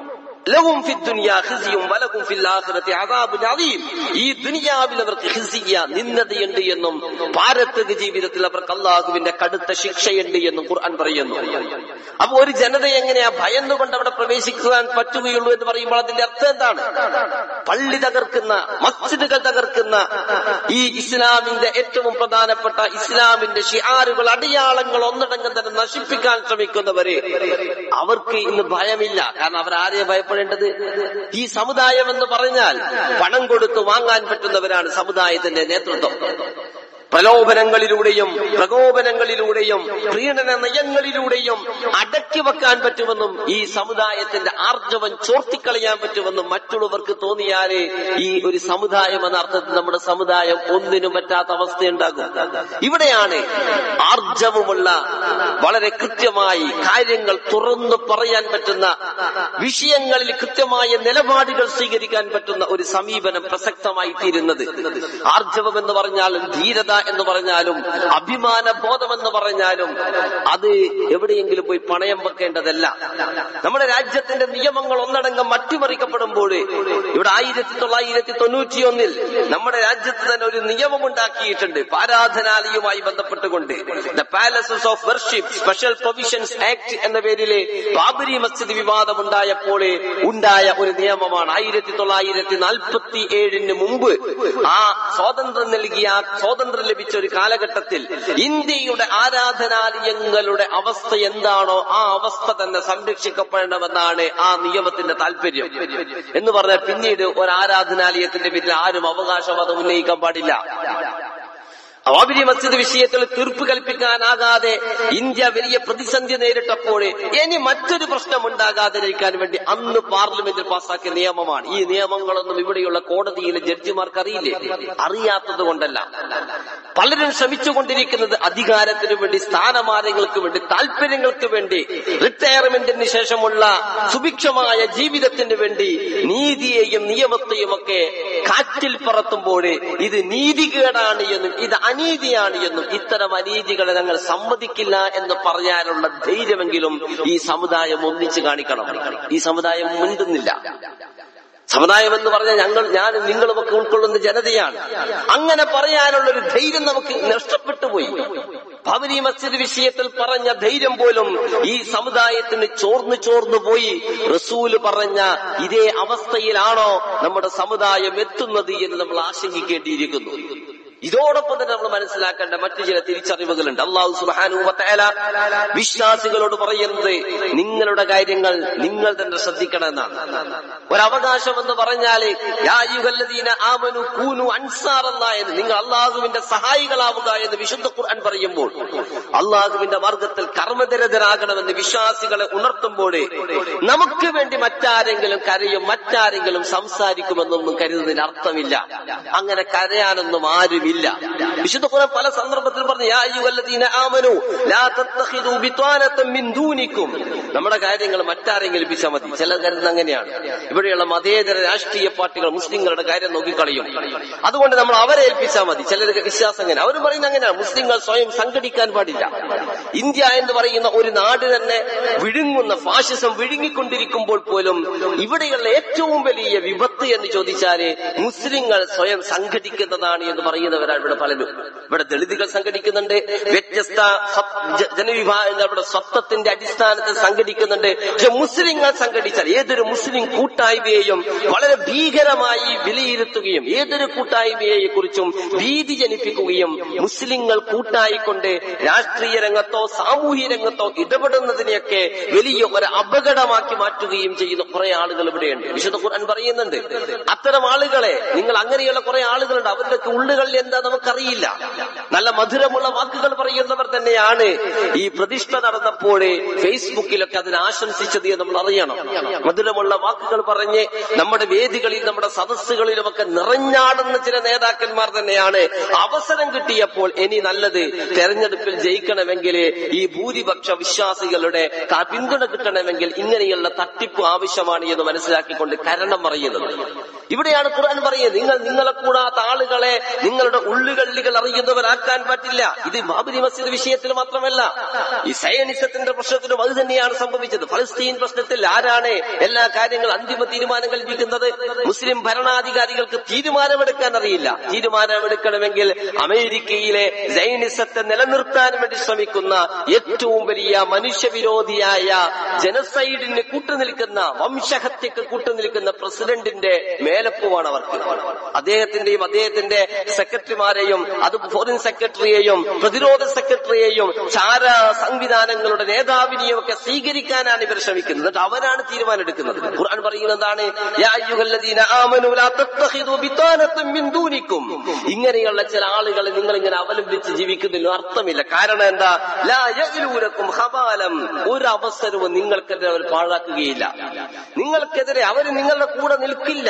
ലഹും ഫി ദുനിയാ ഖിസിയും വലഹും ഫിൽ ആഖിറതി അദാബുൻ അദീം ഈ ദുനിയാവിൽ അവർക്ക് ഖിസിയ നിന്ദതയുണ്ട് എന്നും പാരത്രിക ജീവിതത്തിൽ അവർക്ക് അള്ളാഹുവിന്റെ കടുത്ത ശിക്ഷയുണ്ട് എന്നും ഖുർആൻ പറയുന്നു അപ്പൊ ഒരു ജനത എങ്ങനെയാ ഭയന്നുകൊണ്ട് അവിടെ പ്രവേശിക്കുവാൻ പറ്റുകയുള്ളൂ എന്ന് പറയുമ്പോൾ അതിന്റെ അർത്ഥം എന്താണ് പള്ളി തകർക്കുന്ന മസ്ജിദുകൾ തകർക്കുന്ന ഈ ഇസ്ലാമിന്റെ ഏറ്റവും പ്രധാനപ്പെട്ട ഇസ്ലാമിന്റെ ഷിആറുകൾ അടിയാളങ്ങൾ ഒന്നടങ്കം തന്നെ നശിപ്പിക്കാൻ ശ്രമിക്കുന്നവര് അവർക്ക് ഇന്ന് ഭയമില്ല കാരണം അവർ ആരെയെ ഭയപ്പെടേണ്ടത് ഈ സമുദായം എന്ന് പറഞ്ഞാൽ പണം കൊടുത്ത് വാങ്ങാൻ പറ്റുന്നവരാണ് സമുദായത്തിന്റെ നേതൃത്വം പ്രലോഭനങ്ങളിലൂടെയും പ്രകോപനങ്ങളിലൂടെയും പ്രീണന നയങ്ങളിലൂടെയും അടക്കി വെക്കാൻ പറ്റുമെന്നും ഈ സമുദായത്തിന്റെ ആർജവം ചോർത്തിക്കളയാൻ പറ്റുമെന്നും മറ്റുള്ളവർക്ക് തോന്നിയാലേ ഈ ഒരു സമുദായം എന്ന അർത്ഥത്തിൽ നമ്മുടെ സമുദായം ഒന്നിനും പറ്റാത്ത അവസ്ഥയുണ്ടാകും ഇവിടെയാണ് ആർജവമുള്ള വളരെ കൃത്യമായി കാര്യങ്ങൾ തുറന്നു പറയാൻ പറ്റുന്ന വിഷയങ്ങളിൽ കൃത്യമായ നിലപാടുകൾ സ്വീകരിക്കാൻ പറ്റുന്ന ഒരു സമീപനം പ്രസക്തമായി തീരുന്നത് ആർജവം എന്ന് പറഞ്ഞാലും ധീരത എന്ന് പറഞ്ഞാലും അഭിമാന ബോധം എന്ന് പറഞ്ഞാലും അത് എവിടെയെങ്കിലും പോയി പണയം വെക്കേണ്ടതല്ല നമ്മുടെ രാജ്യത്തിന്റെ നിയമങ്ങൾ ഒന്നടങ്കം മട്ടിമറിക്കപ്പെടുമ്പോൾ ഇവിടെ ആയിരത്തി തൊള്ളായിരത്തി തൊണ്ണൂറ്റിയൊന്നിൽ നമ്മുടെ രാജ്യത്ത് തന്നെ ഒരു നിയമം ഉണ്ടാക്കിയിട്ടുണ്ട് ആരാധനാലയവുമായി ബന്ധപ്പെട്ടുകൊണ്ട് the places of worship special provisions act എന്ന പേരിലെ ബാബരി മസ്ജിദ് വിവാദം ഉണ്ടായപ്പോൾ ഉണ്ടായ ഒരു നിയമമാണ് ആയിരത്തി തൊള്ളായിരത്തി നാൽപ്പത്തി ഏഴിന് മുമ്പ് ആ സ്വാതന്ത്ര്യം നൽകിയ ആ സ്വാതന്ത്ര്യം ലഭിച്ച ഒരു കാലഘട്ടത്തിൽ ഇന്ത്യയുടെ ആരാധനാലയങ്ങളുടെ അവസ്ഥ എന്താണോ ആ അവസ്ഥ തന്നെ സംരക്ഷിക്കപ്പെടണമെന്നാണ് ആ നിയമത്തിന്റെ താല്പര്യം എന്ന് പറഞ്ഞാൽ പിന്നീട് ഒരു ആരാധനാലയത്തിന്റെ പേരിൽ ആരും അവകാശവാദം ഉന്നയിക്കാൻ പാടില്ല ബാബരി മസ്ജിദ് വിഷയത്തിൽ തീർപ്പ് കൽപ്പിക്കാനാകാതെ ഇന്ത്യ വലിയ പ്രതിസന്ധി നേരിട്ടപ്പോൾ ഇനി മറ്റൊരു പ്രശ്നം ഉണ്ടാകാതിരിക്കാൻ വേണ്ടി അന്ന് പാർലമെന്റിൽ പാസാക്കിയ നിയമമാണ് ഈ നിയമങ്ങളൊന്നും ഇവിടെയുള്ള കോടതിയിലെ ജഡ്ജിമാർക്ക് അറിയില്ലേ അറിയാത്തത് കൊണ്ടല്ല പലരും ശ്രമിച്ചുകൊണ്ടിരിക്കുന്നത് അധികാരത്തിന് വേണ്ടി സ്ഥാനമാനങ്ങൾക്ക് വേണ്ടി താല്പര്യങ്ങൾക്ക് വേണ്ടി റിട്ടയർമെന്റിന് ശേഷമുള്ള സുഭിക്ഷമായ ജീവിതത്തിന് വേണ്ടി നീതിയെയും നിയമത്തെയും ഒക്കെ കാറ്റിൽ പറത്തുമ്പോൾ ഇത് നീതികേടാണ് എന്നും ഇത് അനീതിയാണ് എന്നും ഇത്തരം അനീതികളെ ഞങ്ങൾ സമ്മതിക്കില്ല എന്ന് പറയാനുള്ള ധൈര്യമെങ്കിലും ഈ സമുദായം ഒന്നിച്ചു കാണിക്കണം ഈ സമുദായം മുണ്ടുന്നില്ല സമുദായം എന്ന് പറഞ്ഞാൽ ഞങ്ങൾ ഞാൻ നിങ്ങളുമൊക്കെ ഉൾക്കൊള്ളുന്ന ജനതയാണ് അങ്ങനെ പറയാനുള്ള ഒരു ധൈര്യം നമുക്ക് നഷ്ടപ്പെട്ടു പോയി ഭവനി മസ്ജിദ് വിഷയത്തിൽ പറഞ്ഞ ധൈര്യം പോലും ഈ സമുദായത്തിന് ചോർന്നു ചോർന്നു പോയി റസൂല് പറഞ്ഞ ഇതേ അവസ്ഥയിലാണോ നമ്മുടെ സമുദായം എത്തുന്നത് എന്ന് നമ്മൾ ആശങ്കിക്കേണ്ടിയിരിക്കുന്നു ഇതോടൊപ്പം തന്നെ നമ്മൾ മനസ്സിലാക്കേണ്ട മറ്റു ചില തിരിച്ചറിവുകളുണ്ട് അള്ളാഹു സുബാനു വിശ്വാസികളോട് പറയുന്നത് നിങ്ങളുടെ കാര്യങ്ങൾ നിങ്ങൾ തന്നെ ശ്രദ്ധിക്കണമെന്നാണ് ഒരവകാശം എന്ന് പറഞ്ഞാല് യാ അയ്യുഹല്ലദീന ആമനു കൂനു അൻസാറല്ലാ എന്ന് നിങ്ങൾ അള്ളാഹുവിന്റെ സഹായികളാവുക എന്ന് വിശുദ്ധ ഖുർആൻ പറയുമ്പോൾ അള്ളാഹുവിന്റെ മാർഗത്തിൽ കർമ്മനിരതരാകണമെന്ന് വിശ്വാസികളെ ഉണർത്തുമ്പോൾ നമുക്ക് വേണ്ടി മറ്റാരെങ്കിലും കരയും മറ്റാരെങ്കിലും സംസാരിക്കുമെന്നൊന്നും കരുതുന്നതിന് അർത്ഥമില്ല അങ്ങനെ കരയാനൊന്നും ആരുമില്ല വിശുദ്ധ ഖുർആൻ പല സന്ദർഭത്തിൽ പറഞ്ഞു യാ അയ്യുഹല്ലദീന ആമനു ലാ തത്തഖിദു ബിത്വാനത്തൻ മിൻ ദൂനിക്കും നമ്മുടെ കാര്യങ്ങൾ മറ്റാരെങ്കിലും ഏൽപ്പിച്ചാൽ മതി ചില കരുതുന്ന അങ്ങനെയാണ് ഇവിടെയുള്ള മതേതര രാഷ്ട്രീയ പാർട്ടികൾ മുസ്ലിങ്ങളുടെ കാര്യം നോക്കിക്കളയും അതുകൊണ്ട് നമ്മൾ അവരെ ഏൽപ്പിച്ചാൽ മതി ചിലർക്ക് വിശ്വാസം അങ്ങനെ അവർ പറയുന്ന അങ്ങനെയാണ് മുസ്ലിങ്ങൾ സ്വയം സംഘടിക്കാൻ പാടില്ല ഇന്ത്യ എന്ന് പറയുന്ന ഒരു നാട് തന്നെ വിഴുങ്ങുന്ന ഫാഷിസം വിഴുങ്ങിക്കൊണ്ടിരിക്കുമ്പോൾ പോലും ഇവിടെയുള്ള ഏറ്റവും വലിയ വിപത്ത് എന്ന് ചോദിച്ചാല് മുസ്ലിങ്ങൾ സ്വയം സംഘടിക്കുന്നതാണ് എന്ന് പറയുന്നവരാണ് ഇവിടെ പലരും ഇവിടെ ദളിതുകൾ സംഘടിക്കുന്നുണ്ട് വ്യത്യസ്ത സത്- ജ- ജനവിഭാഗങ്ങൾ ഇവിടെ സ്വത്വത്തിന്റെ അടിസ്ഥാനത്തിൽ സംഘടിക്കുന്നുണ്ട് പക്ഷെ മുസ്ലിങ്ങൾ സംഘടിച്ചാൽ ഏതൊരു മുസ്ലിം കൂട്ടായ്മയെയും വളരെ ഭീകരമായി വിലയിരുത്തുകയും ഏതൊരു കൂട്ടായ്മയെ കുറിച്ചും ഭീതി ജനിപ്പിക്കുകയും മുസ്ലിങ്ങൾ കൂട്ടായിക്കൊണ്ട് രാഷ്ട്രീയ രംഗത്തോ സാമൂഹ്യ രംഗത്തോ ഇടപെടുന്നതിനെയൊക്കെ വലിയ ഒരു അപകടമാക്കി മാറ്റുകയും ചെയ്യുന്ന കുറെ ആളുകൾ ഇവിടെയുണ്ട് വിശുദ്ധ ഖുർആൻ പറയുന്നുണ്ട് അത്തരം ആളുകളെ നിങ്ങൾ അങ്ങനെയുള്ള കുറെ ആളുകളുണ്ട് അവരുടെയൊക്കെ ഉള്ളുകളിൽ എന്താ നമുക്കറിയില്ല നല്ല മധുരമുള്ള വാക്കുകൾ പറയുന്നവർ തന്നെയാണ് ഈ പ്രതിഷ്ഠ നടന്നപ്പോൾ ഫേസ്ബുക്കിലൊക്കെ അതിനെ ആശംസിച്ചത് എന്ന് നമ്മൾ അറിയണം മധുരമുള്ള വാക്കുകൾ പറഞ്ഞ് നമ്മുടെ വേദികളിൽ നമ്മുടെ സദസ്സുകളിലുമൊക്കെ നിറഞ്ഞാടുന്ന ചില നേതാക്കന്മാർ തന്നെയാണ് അവസരം കിട്ടിയപ്പോൾ ഇനി നല്ലത് തെരഞ്ഞെടുപ്പിൽ ജയിക്കണമെങ്കിൽ ഈ ഭൂരിപക്ഷ വിശ്വാസികളുടെ ക- പിന്തുണ കിട്ടണമെങ്കിൽ ഇങ്ങനെയുള്ള തട്ടിപ്പ് ആവശ്യമാണ് എന്ന് മനസ്സിലാക്കിക്കൊണ്ട് കരണം പറയുന്നത് ഇവിടെയാണ് ഖുർആൻ പറയുന്നത് നിങ്ങൾ നിങ്ങളെ കൂടാത്ത ആളുകളെ നിങ്ങളുടെ അവരുടെ ഉള്ളുകള്ളികൾ അറിയുന്നവരാക്കാൻ പറ്റില്ല ഇത് ബാബരി മസ്ജിദ് വിഷയത്തിൽ മാത്രമല്ല ഈ സയനിസത്തിന്റെ പ്രശ്നത്തിലും അത് തന്നെയാണ് സംഭവിച്ചത് ഫലസ്തീൻ പ്രശ്നത്തിൽ ആരാണ് എല്ലാ കാര്യങ്ങളും അന്തിമ തീരുമാനം കൽപ്പിക്കുന്നത് മുസ്ലിം ഭരണാധികാരികൾക്ക് തീരുമാനമെടുക്കാൻ അറിയില്ല തീരുമാനമെടുക്കണമെങ്കിൽ അമേരിക്കയിലെ സൈനിസത്തെ നിലനിർത്താൻ വേണ്ടി ശ്രമിക്കുന്ന ഏറ്റവും വലിയ മനുഷ്യവിരോധിയായ ജനസൈഡിന് കൂട്ടുനിൽക്കുന്ന വംശഹത്യക്ക് കൂട്ടുനിൽക്കുന്ന പ്രസിഡന്റിന്റെ മേലപ്പുവാണ് അവർക്ക് അദ്ദേഹത്തിന്റെയും അദ്ദേഹത്തിന്റെ സെക്രട്ടറിമാരെയും അത് ഫോറിൻ സെക്രട്ടറിയെയും പ്രതിരോധ സെക്രട്ടറിയെയും ചാര സംവിധാനങ്ങളുടെ നേതാവിനെയും ഒക്കെ സ്വീകരിക്കാനാണ് ഇവർ ശ്രമിക്കുന്നത് എന്നിട്ട് അവരാണ് തീരുമാനം എടുക്കുന്നത് ഖുർആൻ പറയുന്നതാണ് യാ അയ്യുഹല്ലദീന ആമനൂ ലാ തത്തഖിദൂ ബിതാനത്തൻ മിൻ ദൂനിക്കും ഇങ്ങനെയുള്ള ചില ആളുകളെ നിങ്ങൾ ഇങ്ങനെ അവലംബിച്ച് ജീവിക്കുന്നതിന് അർത്ഥമില്ല കാരണം എന്താ ലാ യഅലൂലക്കും ഹബാലം ഒരു അവസരവും നിങ്ങൾക്കെതിരെ അവർ പാഴാക്കുകയില്ല നിങ്ങൾക്കെതിരെ അവർ നിങ്ങളുടെ കൂടെ നിൽക്കില്ല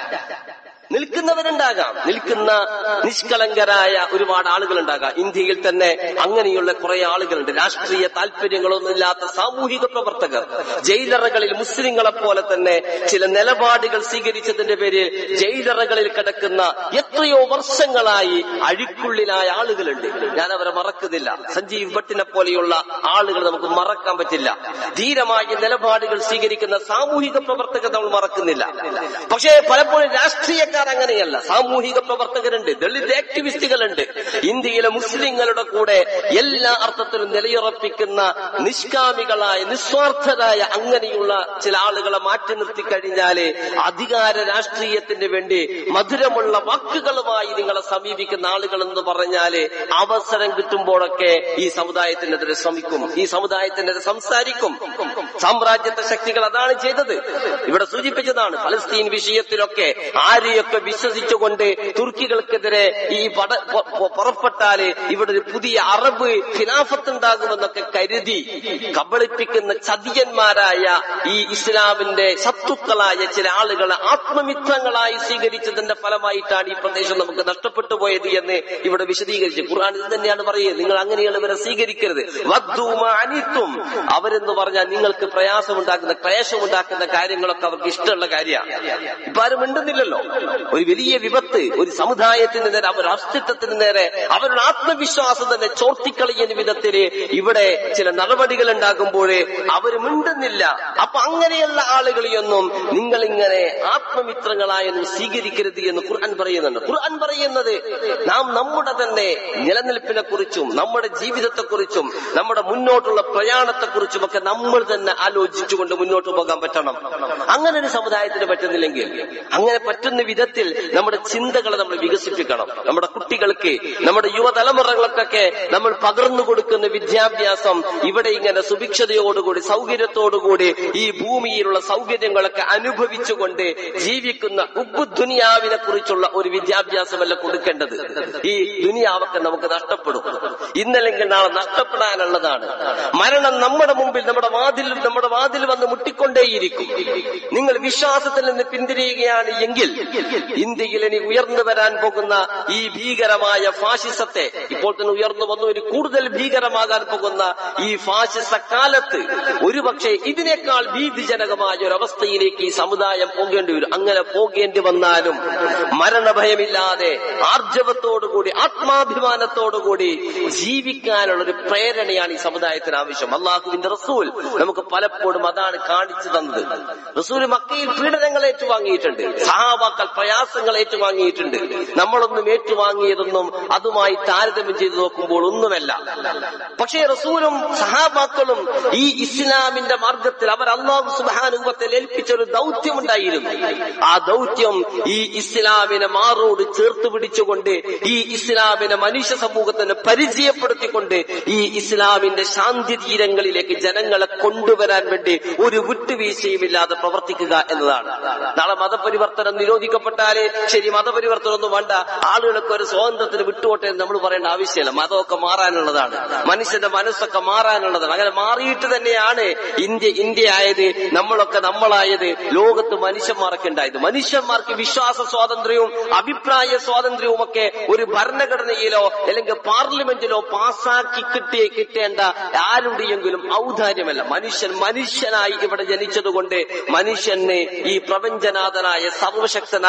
നിൽക്കുന്നവരുണ്ടാകാം നിൽക്കുന്ന നിഷ്കളങ്കരായ ഒരുപാട് ആളുകൾ ഉണ്ടാകാം ഇന്ത്യയിൽ തന്നെ അങ്ങനെയുള്ള കുറെ ആളുകളുണ്ട് രാഷ്ട്രീയ താല്പര്യങ്ങളൊന്നുമില്ലാത്ത സാമൂഹിക പ്രവർത്തകർ ജയിലറകളിൽ മുസ്ലിങ്ങളെ പോലെ തന്നെ ചില നിലപാടുകൾ സ്വീകരിച്ചതിന്റെ പേരിൽ ജയിലറകളിൽ കിടക്കുന്ന എത്രയോ വർഷങ്ങളായി അഴിക്കുള്ളിലായ ആളുകളുണ്ട് ഞാൻ അവരെ മറക്കുന്നില്ല സഞ്ജീവ് ഭട്ടിനെ പോലെയുള്ള ആളുകൾ നമുക്ക് മറക്കാൻ പറ്റില്ല ധീരമായ നിലപാടുകൾ സ്വീകരിക്കുന്ന സാമൂഹിക പ്രവർത്തകർ നമ്മൾ മറക്കുന്നില്ല പക്ഷേ പലപ്പോഴും രാഷ്ട്രീയക്കാർ അങ്ങനെയല്ല സാമൂഹിക പ്രവർത്തകരുണ്ട് ദളിത് ആക്ടിവിസ്റ്റുകളുണ്ട് ഇന്ത്യയിലെ മുസ്ലിങ്ങളുടെ കൂടെ എല്ലാ അർത്ഥത്തിലും നിലയുറപ്പിക്കുന്ന നിഷ്കാമികളായ നിസ്വാർത്ഥരായ അങ്ങനെയുള്ള ചില ആളുകളെ മാറ്റി നിർത്തി കഴിഞ്ഞാല് അധികാര രാഷ്ട്രീയത്തിന് വേണ്ടി മധുരമുള്ള വാക്കുകളുമായി നിങ്ങളെ സമീപിക്കുന്ന ആളുകൾ എന്ന് പറഞ്ഞാല് അവസരം കിട്ടുമ്പോഴൊക്കെ ഈ സമുദായത്തിനെതിരെ ശ്രമിക്കും ഈ സമുദായത്തിനെതിരെ സംസാരിക്കും സാമ്രാജ്യത്തെ ശക്തികൾ അതാണ് ചെയ്തത് ഇവിടെ സൂചിപ്പിച്ചതാണ് ഫലസ്തീൻ വിഷയത്തിലൊക്കെ ആരെയൊക്കെ വിശ്വസിച്ചുകൊണ്ട് തുർക്കികൾക്കെതിരെ ഈ പട പൊ- പൊ- പുറപ്പെട്ടാല് ഇവിടെ ഒരു പുതിയ അറബ് ഖിലാഫത്ത് ഉണ്ടാകുമെന്നൊക്കെ കരുതി കബളിപ്പിക്കുന്ന ചതിയന്മാരായ ഈ ഇസ്ലാമിന്റെ ശത്രുക്കളായ ചില ആളുകളെ ആത്മമിത്രങ്ങളായി സ്വീകരിച്ചതിന്റെ ഫലമായിട്ടാണ് ഈ പ്രദേശം നമുക്ക് നഷ്ടപ്പെട്ടു പോയത് എന്ന് ഇവിടെ വിശദീകരിച്ചു ഖുർആൻ ഇത് തന്നെയാണ് പറയുന്നത് നിങ്ങൾ അങ്ങനെയുള്ളവരെ സ്വീകരിക്കരുത് വദ്ദൂ മാ അനിത്തും അവരെന്ന് പറഞ്ഞാൽ നിങ്ങൾക്ക് പ്രയാസമുണ്ടാക്കുന്ന ക്ലേശമുണ്ടാക്കുന്ന കാര്യങ്ങളൊക്കെ അവർക്ക് ഇഷ്ടമുള്ള കാര്യമാണ് ഇപ്പൊ ആരും മിണ്ടുന്നില്ലല്ലോ ഒരു വലിയ വിപത്ത് ഒരു സമുദായത്തിന് നേരെ അവർ അസ്തിത്വത്തിന് നേരെ അവരുടെ ആത്മവിശ്വാസം തന്നെ ചോർത്തിക്കളയുന്ന വിധത്തില് ഇവിടെ ചില നടപടികൾ ഉണ്ടാകുമ്പോഴേ അവർ മിണ്ടുന്നില്ല അപ്പൊ അങ്ങനെയുള്ള ആളുകളെയൊന്നും നിങ്ങൾ ഇങ്ങനെ ആത്മമിത്രങ്ങളായൊന്നും സ്വീകരിക്കരുത് എന്ന് ഖുർആൻ പറയുന്നുണ്ട് ഖുർആൻ പറയുന്നത് നാം നമ്മുടെ തന്നെ നിലനിൽപ്പിനെ കുറിച്ചും നമ്മുടെ ജീവിതത്തെ കുറിച്ചും നമ്മുടെ മുന്നോട്ടുള്ള പ്രയാണത്തെ കുറിച്ചും ഒക്കെ നമ്മൾ തന്നെ ആലോചിച്ചുകൊണ്ട് മുന്നോട്ട് പോകാൻ പറ്റണം അങ്ങനെ ഒരു സമുദായത്തിന് പറ്റുന്നില്ലെങ്കിൽ അങ്ങനെ പറ്റുന്ന വിധത്തിൽ നമ്മുടെ ചിന്തകളെ നമ്മൾ വികസിപ്പിക്കണം നമ്മുടെ കുട്ടികൾക്ക് നമ്മുടെ യുവതലമുറകൾക്കൊക്കെ നമ്മൾ പകർന്നു കൊടുക്കുന്ന വിദ്യാഭ്യാസം ഇവിടെ ഇങ്ങനെ സുഭിക്ഷതയോടുകൂടി സൗകര്യത്തോടുകൂടി ഈ ഭൂമിയിലുള്ള സൗകര്യങ്ങളൊക്കെ അനുഭവിച്ചുകൊണ്ട് ജീവിക്കുന്ന ഉപ്പു ദുനിയാവിനെ കുറിച്ചുള്ള ഒരു വിദ്യാഭ്യാസമല്ല കൊടുക്കേണ്ടത് ഈ ദുനിയാവൊക്കെ നമുക്ക് നഷ്ടപ്പെടും ഇന്നല്ലെങ്കിൽ നാളെ നഷ്ടപ്പെടാനുള്ളതാണ് മരണം നമ്മുടെ മുമ്പിൽ നമ്മുടെ വാതിൽ നമ്മുടെ വാതിൽ വന്ന് മുട്ടിക്കൊണ്ടേയിരിക്കും നിങ്ങൾ വിശ്വാസത്തിൽ നിന്ന് പിന്തിരിയുകയാണ് എങ്കിൽ ഇന്ത്യയിൽ ഇനി ഉയർന്നു വരാൻ പോകുന്ന ഈ ഭീകരമായ ഫാഷിസത്തെ ഇപ്പോൾ തന്നെ ഉയർന്നു വന്നു ഒരു കൂടുതൽ ഭീകരമാകാൻ പോകുന്ന ഈ ഫാഷിസ കാലത്ത് ഒരുപക്ഷെ ഇതിനേക്കാൾ ഭീതിജനകമായ ഒരു അവസ്ഥയിലേക്ക് ഈ സമുദായം പോകേണ്ടി വരും അങ്ങനെ പോകേണ്ടി വന്നാലും മരണഭയമില്ലാതെ ആർജവത്തോടുകൂടി ആത്മാഭിമാനത്തോടുകൂടി ജീവിക്കാനുള്ള ഒരു പ്രേരണയാണ് ഈ സമുദായത്തിന് ആവശ്യം അള്ളാഹുവിന്റെ റസൂൽ നമുക്ക് പലപ്പോഴും അതാണ് കാണിച്ചു തന്നത് റസൂൽ മക്കയിൽ പീഡനങ്ങൾ ഏറ്റുവാങ്ങിയിട്ടുണ്ട് സഹാബാക്കൾ പ്രയാസങ്ങൾ ഏറ്റുവാങ്ങിയിട്ടുണ്ട് നമ്മളൊന്നും ഏറ്റുവാങ്ങിയതൊന്നും അതുമായി താരതമ്യം ചെയ്തു നോക്കുമ്പോൾ ഒന്നുമല്ല പക്ഷേ റസൂലും സഹാബാക്കളും ഈ ഇസ്ലാമിന്റെ മാർഗത്തിൽ അവർ അള്ളാഹു സുബാനുഭവത്തിൽ ഏൽപ്പിച്ച ഒരു ദൗത്യമുണ്ടായിരുന്നു ആ ദൗത്യം ഈ ഇസ്ലാമിനെ മാറോട് ചേർത്ത് പിടിച്ചുകൊണ്ട് ഈ ഇസ്ലാമിനെ മനുഷ്യ സമൂഹത്തിന് പരിചയപ്പെടുത്തിക്കൊണ്ട് ഈ ഇസ്ലാമിന്റെ ശാന്തി തീരങ്ങളിലേക്ക് ജനങ്ങളെ കൊണ്ടുവരാൻ വേണ്ടി ഒരു വിട്ടുവീഴ്ചയുമില്ലാതെ പ്രവർത്തിക്കുക എന്നതാണ് നാളെ മതപരിവർത്തനം നിരോധിക്കപ്പെട്ടാലേ ശരി മതപരിവർത്തനം ഒന്നും വേണ്ട ആളുകളൊക്കെ ഒരു സ്വാതന്ത്ര്യത്തിന് വിട്ടുപോട്ടെ എന്ന് നമ്മൾ പറയേണ്ട ആവശ്യമില്ല മതമൊക്കെ മാറാനുള്ളതാണ് മനുഷ്യന്റെ മനസ്സൊക്കെ മാറാനുള്ളതാണ് അങ്ങനെ മാറിയിട്ട് തന്നെയാണ് ഇന്ത്യ ഇന്ത്യ ആയത് നമ്മളൊക്കെ നമ്മളായത് ലോകത്ത് മനുഷ്യന്മാരൊക്കെ ഉണ്ടായത് മനുഷ്യന്മാർക്ക് വിശ്വാസ സ്വാതന്ത്ര്യവും അഭിപ്രായ സ്വാതന്ത്ര്യവും ഒക്കെ ഒരു ഭരണഘടനയിലോ അല്ലെങ്കിൽ പാർലമെന്റിലോ പാസാക്കി കിട്ടിയ കിട്ടേണ്ട ആരുടെയെങ്കിലും ഔദാര്യമല്ല മനുഷ്യൻ മനുഷ്യനായി ഇവിടെ ജനിച്ചതുകൊണ്ട് മനുഷ്യന് ഈ പ്രപഞ്ചനാഥനായ സർവശക്തനായ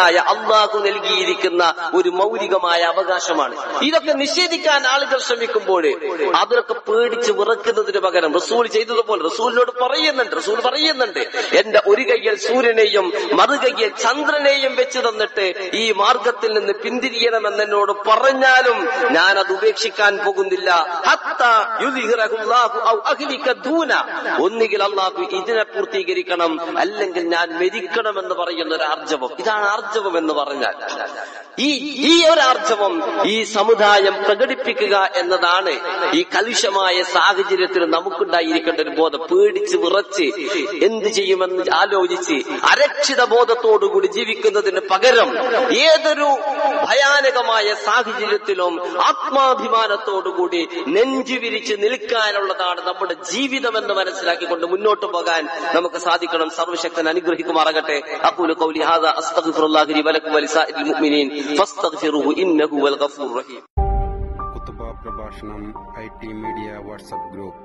റഹ്മാനായ അള്ളാഹു നൽകിയിരിക്കുന്ന ഒരു മൗലികമായ അവകാശമാണ് ഇതൊക്കെ നിഷേധിക്കാൻ ആളുകൾ ശ്രമിക്കുമ്പോൾ അതൊക്കെ പേടിച്ച് വിറക്കുന്നതിന് പകരം റസൂൽ ചെയ്തതുപോലെ റസൂലിനോട് പറയുന്നുണ്ട് റസൂൽ പറയുന്നുണ്ട് എന്റെ ഒരു കയ്യിൽ സൂര്യനെയും മറുകയ്യിൽ ചന്ദ്രനെയും വെച്ച് തന്നിട്ട് ഈ മാർഗത്തിൽ നിന്ന് പിന്തിരിയണമെന്ന് എന്നോട് പറഞ്ഞാലും ഞാൻ അത് ഉപേക്ഷിക്കാൻ പോകുന്നില്ല ഹത്താ യുദ്ഹിറഹു അല്ലാഹു ഔ അഹ്ലിക ദൂന. ഒന്നുകിൽ അള്ളാഹു ഇതിനെ പൂർത്തീകരിക്കണം അല്ലെങ്കിൽ ഞാൻ മരിക്കണമെന്ന് പറയുന്ന ഒരു ആർജവം ഇതാണ് ആർജവം എന്ന് പറഞ്ഞാൽ ഈ ഈ ഒരു ആർജവം ഈ സമുദായം പ്രകടിപ്പിക്കുക എന്നതാണ് ഈ കലുഷമായ സാഹചര്യത്തിൽ നമുക്കുണ്ടായിരിക്കേണ്ട ഒരു ബോധം പേടിച്ച് വിറച്ച് എന്ത് ചെയ്യുമെന്ന് ആലോചിച്ച് അരക്ഷിത ബോധത്തോടുകൂടി ജീവിക്കുന്നതിന് പകരം ഏതൊരു ഭയാനകമായ സാഹചര്യത്തിലും ആത്മാഭിമാനത്തോടുകൂടി നെഞ്ചു വിരിച്ച് നിൽക്കാനുള്ളതാണ് നമ്മുടെ ജീവിതം എന്ന് മനസ്സിലാക്കിക്കൊണ്ട് മുന്നോട്ട് പോകാൻ നമുക്ക് സാധിക്കണം സർവശക്തൻ അനുഗ്രഹിക്കുമാറാകട്ടെ അഖൂലു ഖൗലി ഹാദാ അസ്തഗ്ഫിറുല്ലാഹി ലി വലക്കും വലിസാഇരിൽ മുഅ്മിനീൻ ഫസ്തഗ്ഫിറുഹു ഇന്നഹു വൽ ഗഫൂർ റഹീം കുത്തുബ പ്രഭാഷണം I T media WhatsApp group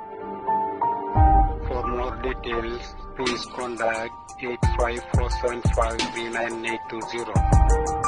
For more details, please contact 854753980.